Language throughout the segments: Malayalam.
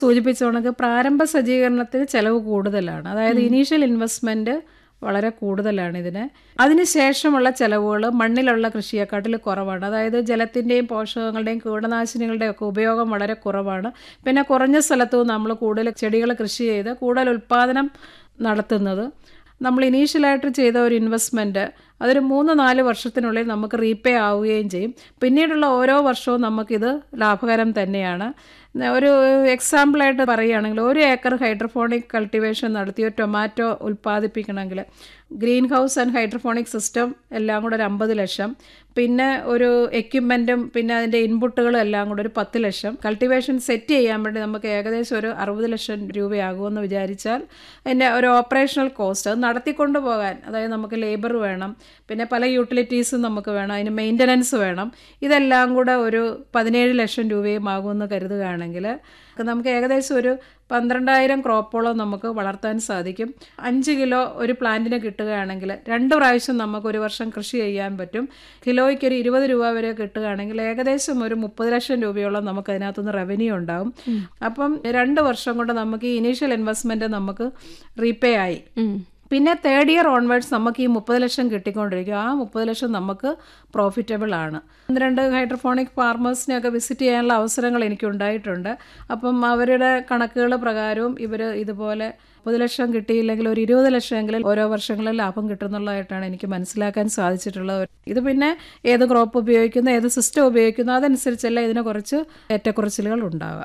സൂചിപ്പിച്ച കണക്ക് പ്രാരംഭ സജ്ജീകരണത്തിന് ചെലവ് കൂടുതലാണ് അതായത് ഇനീഷ്യൽ ഇൻവെസ്റ്റ്മെൻറ്റ് വളരെ കൂടുതലാണ് ഇതിന് അതിനുശേഷമുള്ള ചെലവുകൾ മണ്ണിലുള്ള കൃഷിയെക്കാട്ടിൽ കുറവാണ് അതായത് ജലത്തിൻ്റെയും പോഷകങ്ങളുടെയും കീടനാശിനികളുടെയും ഒക്കെ ഉപയോഗം വളരെ കുറവാണ് പിന്നെ കുറഞ്ഞ സ്ഥലത്തും നമ്മൾ കൂടുതൽ ചെടികൾ കൃഷി ചെയ്ത് കൂടുതൽ ഉൽപ്പാദനം നടത്തുന്നത് നമ്മൾ ഇനീഷ്യലായിട്ട് ചെയ്ത ഒരു ഇൻവെസ്റ്റ്മെൻറ്റ് അതൊരു മൂന്ന് നാല് വർഷത്തിനുള്ളിൽ നമുക്ക് റീപേ ആവുകയും ചെയ്യും പിന്നീടുള്ള ഓരോ വർഷവും നമുക്കിത് ലാഭകരം തന്നെയാണ് ഒരു എക്സാമ്പിളായിട്ട് പറയുകയാണെങ്കിൽ ഒരു ഏക്കർ ഹൈഡ്രോഫോണിക് കൾട്ടിവേഷൻ നടത്തി ഒരു ടൊമാറ്റോ ഉൽപ്പാദിപ്പിക്കണമെങ്കിൽ greenhouse and hydroponic system എല്ലാം കൂടെ ഒരു അമ്പത് ലക്ഷം പിന്നെ ഒരു എക്യുപ്മെൻറ്റും പിന്നെ അതിൻ്റെ ഇൻപുട്ടുകളും എല്ലാം കൂടെ ഒരു പത്ത് ലക്ഷം കൾട്ടിവേഷൻ സെറ്റ് ചെയ്യാൻ വേണ്ടി നമുക്ക് ഏകദേശം ഒരു അറുപത് ലക്ഷം രൂപയാകുമെന്ന് വിചാരിച്ചാൽ അതിൻ്റെ ഒരു ഓപ്പറേഷണൽ കോസ്റ്റ് അത് നടത്തിക്കൊണ്ട് പോകാൻ അതായത് നമുക്ക് ലേബർ വേണം പിന്നെ പല യൂട്ടിലിറ്റീസും നമുക്ക് വേണം അതിന് മെയിൻ്റനൻസ് വേണം ഇതെല്ലാം കൂടെ ഒരു പതിനേഴ് ലക്ഷം രൂപയും ആകുമെന്ന് കരുതുകയാണെങ്കിൽ നമുക്ക് ഏകദേശം ഒരു പന്ത്രണ്ടായിരം ക്രോപ്പോളം നമുക്ക് വളർത്താൻ സാധിക്കും അഞ്ച് കിലോ ഒരു പ്ലാന്റിന് കിട്ടുകയാണെങ്കിൽ രണ്ട് പ്രാവശ്യം നമുക്ക് ഒരു വർഷം കൃഷി ചെയ്യാൻ പറ്റും കിലോയ്ക്ക് ഒരു ഇരുപത് രൂപ വരെ കിട്ടുകയാണെങ്കിൽ ഏകദേശം ഒരു മുപ്പത് ലക്ഷം രൂപയോളം നമുക്ക് അതിനകത്തുനിന്ന് റവന്യൂ ഉണ്ടാവും അപ്പം രണ്ട് വർഷം കൊണ്ട് നമുക്ക് ഈ ഇനീഷ്യൽ ഇൻവെസ്റ്റ്മെൻറ്റ് നമുക്ക് റീപേ ആയി പിന്നെ തേർഡ് ഇയർ ഓൺവേർഡ്സ് നമുക്ക് ഈ മുപ്പത് ലക്ഷം കിട്ടിക്കൊണ്ടിരിക്കും ആ മുപ്പത് ലക്ഷം നമുക്ക് പ്രോഫിറ്റബിൾ ആണ് ഒന്ന് രണ്ട് ഹൈഡ്രോഫോണിക് ഫാർമേഴ്സിനെയൊക്കെ വിസിറ്റ് ചെയ്യാനുള്ള അവസരങ്ങൾ എനിക്ക് ഉണ്ടായിട്ടുണ്ട് അപ്പം അവരുടെ കണക്കുകൾ പ്രകാരവും ഇവർ ഇതുപോലെ മുപ്പത് ലക്ഷം കിട്ടിയില്ലെങ്കിൽ ഒരു ഇരുപത് ലക്ഷമെങ്കിലും ഓരോ വർഷങ്ങളിൽ ലാഭം കിട്ടുന്നുള്ളതായിട്ടാണ് എനിക്ക് മനസ്സിലാക്കാൻ സാധിച്ചിട്ടുള്ളത് ഇത് പിന്നെ ഏത് ക്രോപ്പ് ഉപയോഗിക്കുന്നു ഏത് സിസ്റ്റം ഉപയോഗിക്കുന്നു അതനുസരിച്ചല്ല ഇതിന് കുറച്ച് ഏറ്റക്കുറച്ചിലുകൾ ഉണ്ടാവുക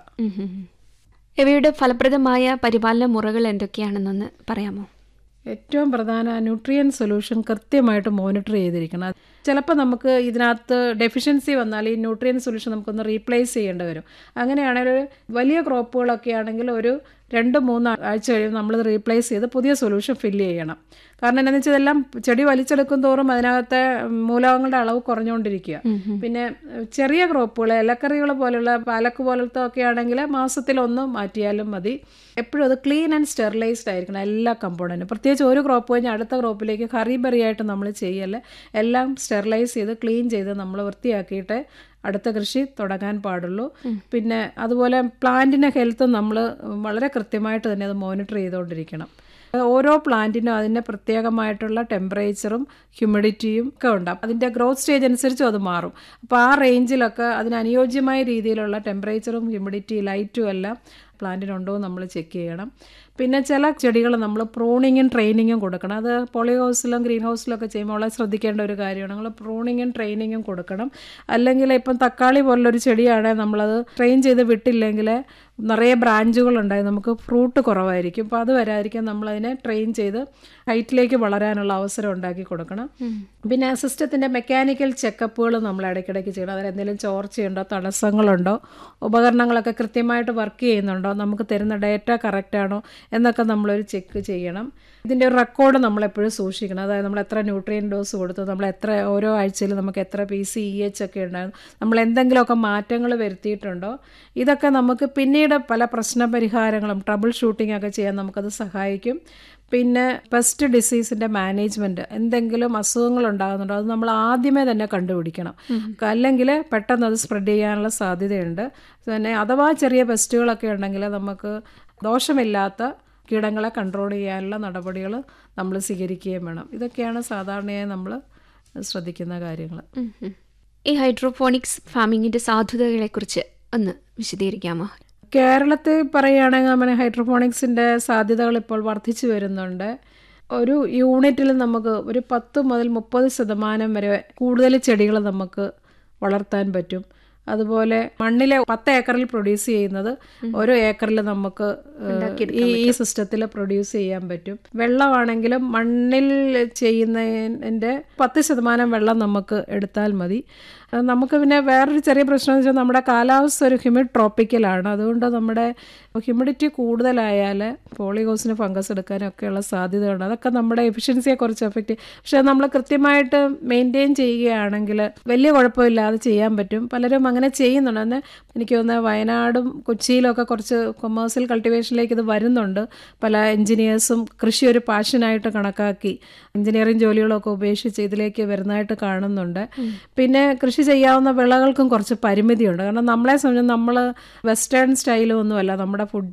ഇവയുടെ ഫലപ്രദമായ പരിപാലന മുറകൾ എന്തൊക്കെയാണെന്നൊന്ന് പറയാമോ ഏറ്റവും പ്രധാന ന്യൂട്രിയൻ സൊല്യൂഷൻ കൃത്യമായിട്ട് മോണിറ്റർ ചെയ്തിരിക്കണം ചിലപ്പോൾ നമുക്ക് ഇതിനകത്ത് ഡെഫിഷ്യൻസി വന്നാൽ ഈ ന്യൂട്രിയൻ സൊല്യൂഷൻ നമുക്കൊന്ന് റീപ്ലേസ് ചെയ്യേണ്ടി വരും അങ്ങനെയാണെങ്കിൽ വലിയ ക്രോപ്പുകളൊക്കെ ആണെങ്കിൽ ഒരു രണ്ട് മൂന്ന് ആഴ്ച കഴിയുമ്പോൾ നമ്മൾ റീപ്ലേസ് ചെയ്ത് പുതിയ സൊല്യൂഷൻ ഫില്ല് ചെയ്യണം കാരണം എന്താണെന്ന് വെച്ചാൽ ഇതെല്ലാം ചെടി വലിച്ചെടുക്കും തോറും അതിനകത്തെ മൂലകങ്ങളുടെ അളവ് കുറഞ്ഞുകൊണ്ടിരിക്കുക പിന്നെ ചെറിയ ക്രോപ്പുകൾ ഇലക്കറികൾ പോലുള്ള പാലക്ക് പോലത്തെ ഒക്കെ ആണെങ്കിൽ മാസത്തിലൊന്ന് മാറ്റിയാലും മതി എപ്പോഴും അത് ക്ലീൻ ആൻഡ് സ്റ്റെറിലൈസ്ഡ് ആയിരിക്കണം എല്ലാ കമ്പോണൻറ്റും പ്രത്യേകിച്ച് ഒരു ക്രോപ്പ് കഴിഞ്ഞ് അടുത്ത ക്രോപ്പിലേക്ക് ഹറിബറിയായിട്ട് നമ്മൾ ചെയ്യല്ലേ എല്ലാം സ്റ്റെറിലൈസ് ചെയ്ത് ക്ലീൻ ചെയ്ത് നമ്മൾ വൃത്തിയാക്കിയിട്ട് അടുത്ത കൃഷി തുടങ്ങാൻ പാടുള്ളൂ പിന്നെ അതുപോലെ പ്ലാന്റിൻ്റെ ഹെൽത്ത് നമ്മൾ വളരെ കൃത്യമായിട്ട് തന്നെ അത് മോണിറ്റർ ചെയ്തുകൊണ്ടിരിക്കണം ഓരോ പ്ലാന്റിനും അതിൻ്റെ പ്രത്യേകമായിട്ടുള്ള ടെമ്പറേച്ചറും ഹ്യൂമിഡിറ്റിയും ഒക്കെ ഉണ്ടാകും അതിൻ്റെ ഗ്രോത്ത് സ്റ്റേജ് അനുസരിച്ചും അത് മാറും അപ്പോൾ ആ റേഞ്ചിലൊക്കെ അതിന് അനുയോജ്യമായ രീതിയിലുള്ള ടെമ്പറേച്ചറും ഹ്യൂമിഡിറ്റി ലൈറ്റും എല്ലാം പ്ലാന്റിനുണ്ടോ നമ്മൾ ചെക്ക് ചെയ്യണം പിന്നെ ചില ചെടികൾ നമ്മൾ പ്രൂണിങ്ങും ട്രെയിനിങ്ങും കൊടുക്കണം അത് പോളി ഹൗസിലും ഗ്രീൻ ഹൗസിലൊക്കെ ചെയ്യുമ്പോൾ വളരെ ശ്രദ്ധിക്കേണ്ട ഒരു കാര്യമാണ് നമ്മൾ പ്രൂണിങ്ങും ട്രെയിനിങ്ങും കൊടുക്കണം അല്ലെങ്കിൽ ഇപ്പം തക്കാളി പോലുള്ളൊരു ചെടിയാണെങ്കിൽ നമ്മളത് ട്രെയിൻ ചെയ്ത് വിട്ടില്ലെങ്കിൽ നിറയെ ബ്രാഞ്ചുകൾ ഉണ്ടായി നമുക്ക് ഫ്രൂട്ട് കുറവായിരിക്കും അപ്പോൾ അത് വരാതിരിക്കാൻ നമ്മളതിനെ ട്രെയിൻ ചെയ്ത് ഹൈറ്റിലേക്ക് വളരാനുള്ള അവസരം ഉണ്ടാക്കി കൊടുക്കണം പിന്നെ സിസ്റ്റത്തിൻ്റെ മെക്കാനിക്കൽ ചെക്കപ്പുകൾ നമ്മൾ ഇടയ്ക്കിടയ്ക്ക് ചെയ്യണം അതിൽ എന്തെങ്കിലും ചോർച്ചയുണ്ടോ തടസ്സങ്ങളുണ്ടോ ഉപകരണങ്ങളൊക്കെ കൃത്യമായിട്ട് വർക്ക് ചെയ്യുന്നുണ്ടോ നമുക്ക് തരുന്ന ഡേറ്റ കറക്റ്റാണോ എന്നൊക്കെ നമ്മളൊരു ചെക്ക് ചെയ്യണം ഇതിൻ്റെ ഒരു റെക്കോർഡ് നമ്മളെപ്പോഴും സൂക്ഷിക്കണം അതായത് നമ്മൾ എത്ര ന്യൂട്രിയൻ ഡോസ് കൊടുത്തു നമ്മൾ എത്ര ഓരോ ആഴ്ചയിൽ നമുക്ക് എത്ര പി സി ഇ എച്ച് ഒക്കെ ഉണ്ടായിരുന്നു നമ്മൾ എന്തെങ്കിലുമൊക്കെ മാറ്റങ്ങൾ വരുത്തിയിട്ടുണ്ടോ ഇതൊക്കെ നമുക്ക് പിന്നീട് പല പ്രശ്ന പരിഹാരങ്ങളും ട്രബിൾ ഷൂട്ടിംഗ് ഒക്കെ ചെയ്യാൻ നമുക്കത് സഹായിക്കും പിന്നെ പെസ്റ്റ് ഡിസീസിൻ്റെ മാനേജ്മെൻറ്റ് എന്തെങ്കിലും അസുഖങ്ങൾ ഉണ്ടാകുന്നുണ്ടോ അത് നമ്മൾ ആദ്യമേ തന്നെ കണ്ടുപിടിക്കണം അല്ലെങ്കിൽ പെട്ടെന്ന് അത് സ്പ്രെഡ് ചെയ്യാനുള്ള സാധ്യതയുണ്ട് പിന്നെ അഥവാ ചെറിയ പെസ്റ്റുകളൊക്കെ ഉണ്ടെങ്കിൽ നമുക്ക് ദോഷമില്ലാത്ത കീടങ്ങളെ കൺട്രോൾ ചെയ്യാനുള്ള നടപടികൾ നമ്മൾ സ്വീകരിക്കുകയും വേണം ഇതൊക്കെയാണ് സാധാരണയായി നമ്മൾ ശ്രദ്ധിക്കുന്ന കാര്യങ്ങൾ ഈ ഹൈഡ്രോഫോണിക്സ് ഫാമിങ്ങിൻ്റെ സാധ്യതകളെക്കുറിച്ച് ഒന്ന് വിശദീകരിക്കാമോ കേരളത്തിൽ പറയുകയാണെങ്കിൽ നമ്മുടെ ഹൈഡ്രോഫോണിക്സിൻ്റെ സാധ്യതകൾ ഇപ്പോൾ വർദ്ധിച്ചു വരുന്നുണ്ട് ഒരു യൂണിറ്റിൽ നമുക്ക് ഒരു പത്ത് മുതൽ മുപ്പത് ശതമാനം വരെ കൂടുതൽ ചെടികൾ നമുക്ക് വളർത്താൻ പറ്റും അതുപോലെ മണ്ണിലെ പത്ത് ഏക്കറിൽ പ്രൊഡ്യൂസ് ചെയ്യുന്നത് ഓരോ ഏക്കറിൽ നമുക്ക് ഈ ഈ സിസ്റ്റത്തിൽ പ്രൊഡ്യൂസ് ചെയ്യാൻ പറ്റും വെള്ളമാണെങ്കിലും മണ്ണിൽ ചെയ്യുന്നതിൻ്റെ പത്ത് ശതമാനം വെള്ളം നമുക്ക് എടുത്താൽ മതി നമുക്ക് പിന്നെ വേറൊരു ചെറിയ പ്രശ്നം എന്ന് വെച്ചാൽ നമ്മുടെ കാലാവസ്ഥ ഒരു ഹ്യൂമിഡ് ട്രോപ്പിക്കലാണ് അതുകൊണ്ട് നമ്മുടെ ഹ്യൂമിഡിറ്റി കൂടുതലായാൽ പോളിഹോസിന് ഫംഗസ് എടുക്കാനൊക്കെയുള്ള സാധ്യതയുണ്ട് അതൊക്കെ നമ്മുടെ എഫിഷ്യൻസിയെ കുറച്ച് എഫക്റ്റ് പക്ഷേ നമ്മൾ കൃത്യമായിട്ട് മെയിൻറ്റെയിൻ ചെയ്യുകയാണെങ്കിൽ വലിയ കുഴപ്പമില്ലാതെ ചെയ്യാൻ പറ്റും പലരും അങ്ങനെ ചെയ്യുന്നുണ്ട് എന്നാൽ എനിക്ക് തോന്നുന്നത് വയനാടും കൊച്ചിയിലൊക്കെ കുറച്ച് കൊമേഴ്സ്യൽ കൾട്ടിവേഷനിലേക്ക് ഇത് വരുന്നുണ്ട് പല എൻജിനീയേഴ്സും കൃഷി ഒരു പാഷനായിട്ട് കണക്കാക്കി എഞ്ചിനീയറിംഗ് ജോലികളൊക്കെ ഉപേക്ഷിച്ച് ഇതിലേക്ക് വരുന്നതായിട്ട് കാണുന്നുണ്ട് പിന്നെ കൃഷി ചെയ്യാവുന്ന വിളകൾക്കും കുറച്ച് പരിമിതിയുണ്ട് കാരണം നമ്മളെ സംബന്ധിച്ച് നമ്മൾ വെസ്റ്റേൺ സ്റ്റൈലൊന്നുമല്ല നമ്മുടെ ഫുഡ്